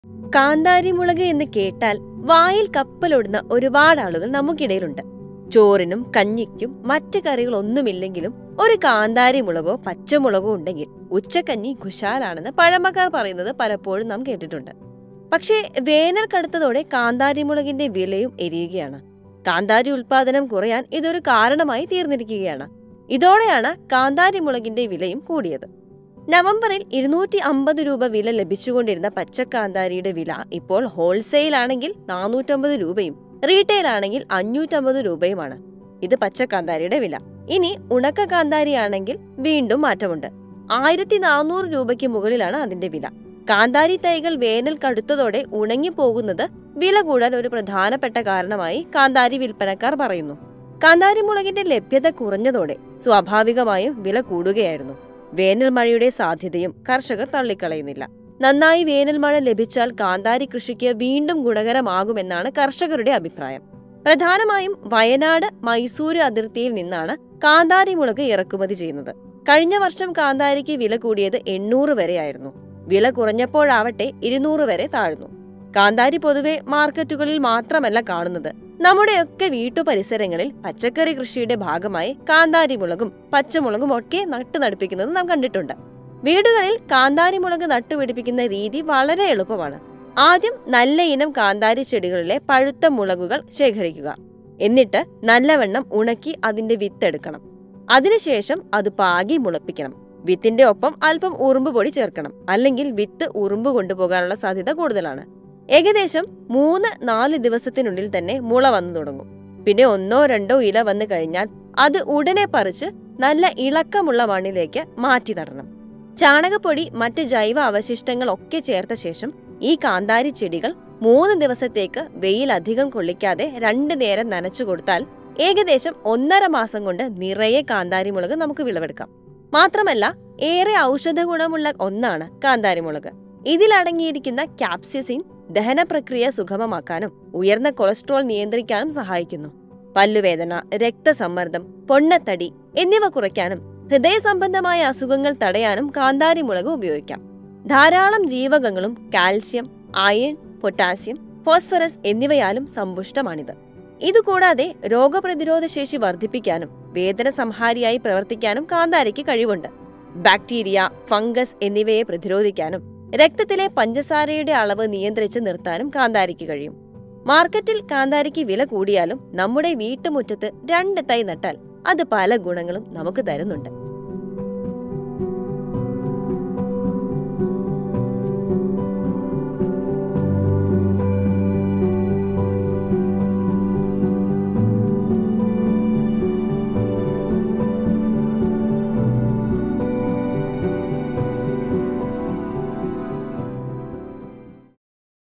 കാന്താരി മുളക് എന്ന് കേട്ടാൽ വായിൽ കപ്പലൊടുന്ന ഒരുപാട് ആളുകൾ നമുക്കിടയിലുണ്ട് ചോറിനും കഞ്ഞിക്കും മറ്റ് കറികളൊന്നുമില്ലെങ്കിലും ഒരു കാന്താരി മുളകോ പച്ചമുളകോ ഉണ്ടെങ്കിൽ ഉച്ചക്കഞ്ഞി ഖുശാലാണെന്ന് പഴമക്കാർ പറയുന്നത് പലപ്പോഴും നാം കേട്ടിട്ടുണ്ട് പക്ഷേ വേനൽ കടുത്തതോടെ കാന്താരി മുളകിന്റെ വിലയും എരിയുകയാണ് കാന്താരി ഉൽപാദനം കുറയാൻ ഇതൊരു കാരണമായി തീർന്നിരിക്കുകയാണ് ഇതോടെയാണ് കാന്താരി മുളകിന്റെ വിലയും കൂടിയത് നവംബറിൽ ഇരുന്നൂറ്റി അമ്പത് രൂപ വില ലഭിച്ചുകൊണ്ടിരുന്ന പച്ചക്കാന്താരിയുടെ വില ഇപ്പോൾ ഹോൾസെയിൽ ആണെങ്കിൽ നാനൂറ്റമ്പത് രൂപയും റീറ്റെയിൽ ആണെങ്കിൽ അഞ്ഞൂറ്റമ്പത് രൂപയുമാണ് ഇത് പച്ചക്കാന്താരിയുടെ വില ഇനി ഉണക്ക കാന്താരി ആണെങ്കിൽ വീണ്ടും മാറ്റമുണ്ട് ആയിരത്തി നാനൂറ് രൂപയ്ക്ക് മുകളിലാണ് അതിന്റെ വില കാന്താരി തൈകൾ വേനൽ കടുത്തതോടെ ഉണങ്ങിപ്പോകുന്നത് വില കൂടാൻ ഒരു പ്രധാനപ്പെട്ട കാരണമായി കാന്താരി വിൽപ്പനക്കാർ പറയുന്നു കാന്താരി മുളകിന്റെ ലഭ്യത കുറഞ്ഞതോടെ സ്വാഭാവികമായും വില കൂടുകയായിരുന്നു വേനൽ മഴയുടെ സാധ്യതയും കർഷകർ തള്ളിക്കളയുന്നില്ല നന്നായി വേനൽ മഴ ലഭിച്ചാൽ കാന്താരി കൃഷിക്ക് വീണ്ടും ഗുണകരമാകുമെന്നാണ് കർഷകരുടെ അഭിപ്രായം പ്രധാനമായും വയനാട് മൈസൂര് അതിർത്തിയിൽ നിന്നാണ് കാന്താരി മുളക് ഇറക്കുമതി ചെയ്യുന്നത് കഴിഞ്ഞ വർഷം കാന്താരിക്ക് വില കൂടിയത് എണ്ണൂറ് വരെയായിരുന്നു വില കുറഞ്ഞപ്പോഴാവട്ടെ ഇരുന്നൂറ് വരെ താഴ്ന്നു കാന്താരി പൊതുവെ മാർക്കറ്റുകളിൽ മാത്രമല്ല കാണുന്നത് നമ്മുടെയൊക്കെ വീട്ടുപരിസരങ്ങളിൽ പച്ചക്കറി കൃഷിയുടെ ഭാഗമായി കാന്താരി മുളകും പച്ചമുളകും ഒക്കെ നട്ടുനടിപ്പിക്കുന്നത് നാം കണ്ടിട്ടുണ്ട് വീടുകളിൽ കാന്താരി മുളക് നട്ടുപിടിപ്പിക്കുന്ന രീതി വളരെ എളുപ്പമാണ് ആദ്യം നല്ല ഇനം കാന്താരി ചെടികളിലെ പഴുത്ത മുളകുകൾ ശേഖരിക്കുക എന്നിട്ട് നല്ലവണ്ണം ഉണക്കി അതിന്റെ വിത്തെടുക്കണം അതിനുശേഷം അത് പാകി മുളപ്പിക്കണം വിത്തിന്റെ ഒപ്പം അല്പം ഉറുമ്പ് പൊടി ചേർക്കണം അല്ലെങ്കിൽ വിത്ത് ഉറുമ്പ് കൊണ്ടുപോകാനുള്ള സാധ്യത കൂടുതലാണ് ഏകദേശം മൂന്ന് നാല് ദിവസത്തിനുള്ളിൽ തന്നെ മുള വന്നു തുടങ്ങും പിന്നെ ഒന്നോ രണ്ടോ ഇല വന്നു കഴിഞ്ഞാൽ അത് ഉടനെ പറിച്ച് നല്ല ഇളക്കമുള്ള മണ്ണിലേക്ക് മാറ്റി നടണം ചാണകപ്പൊടി മറ്റ് ജൈവ അവശിഷ്ടങ്ങൾ ഒക്കെ ചേർത്ത ശേഷം ഈ കാന്താരി ചെടികൾ മൂന്ന് ദിവസത്തേക്ക് വെയിൽ അധികം കൊള്ളിക്കാതെ രണ്ടു നേരം നനച്ചു കൊടുത്താൽ ഏകദേശം ഒന്നര മാസം കൊണ്ട് നിറയെ കാന്താരി മുളക് നമുക്ക് വിളവെടുക്കാം മാത്രമല്ല ഏറെ ഔഷധ ഗുണമുള്ള ഒന്നാണ് കാന്താരി മുളക് ഇതിലടങ്ങിയിരിക്കുന്ന ക്യാപ്സിസിൻ ദഹന പ്രക്രിയ സുഗമമാക്കാനും ഉയർന്ന കൊളസ്ട്രോൾ നിയന്ത്രിക്കാനും സഹായിക്കുന്നു പല്ലുവേദന രക്തസമ്മർദ്ദം പൊണ്ണത്തടി എന്നിവ കുറയ്ക്കാനും ഹൃദയ സംബന്ധമായ അസുഖങ്ങൾ തടയാനും കാന്താരി മുളക് ഉപയോഗിക്കാം ധാരാളം ജീവകങ്ങളും കാൽസ്യം അയൺ പൊട്ടാസ്യം ഫോസ്ഫറസ് എന്നിവയാലും സമ്പുഷ്ടമാണിത് ഇതുകൂടാതെ രോഗപ്രതിരോധ ശേഷി വർദ്ധിപ്പിക്കാനും വേദന സംഹാരിയായി പ്രവർത്തിക്കാനും കാന്താരിക്ക് കഴിവുണ്ട് ബാക്ടീരിയ ഫംഗസ് എന്നിവയെ പ്രതിരോധിക്കാനും രക്തത്തിലെ പഞ്ചസാരയുടെ അളവ് നിയന്ത്രിച്ച് നിർത്താനും കാന്താരിക്ക് കഴിയും മാർക്കറ്റിൽ കാന്താരിക്ക് വില കൂടിയാലും നമ്മുടെ വീട്ടുമുറ്റത്ത് രണ്ട് തൈ നട്ടാൽ അത് പല ഗുണങ്ങളും നമുക്ക് തരുന്നുണ്ട്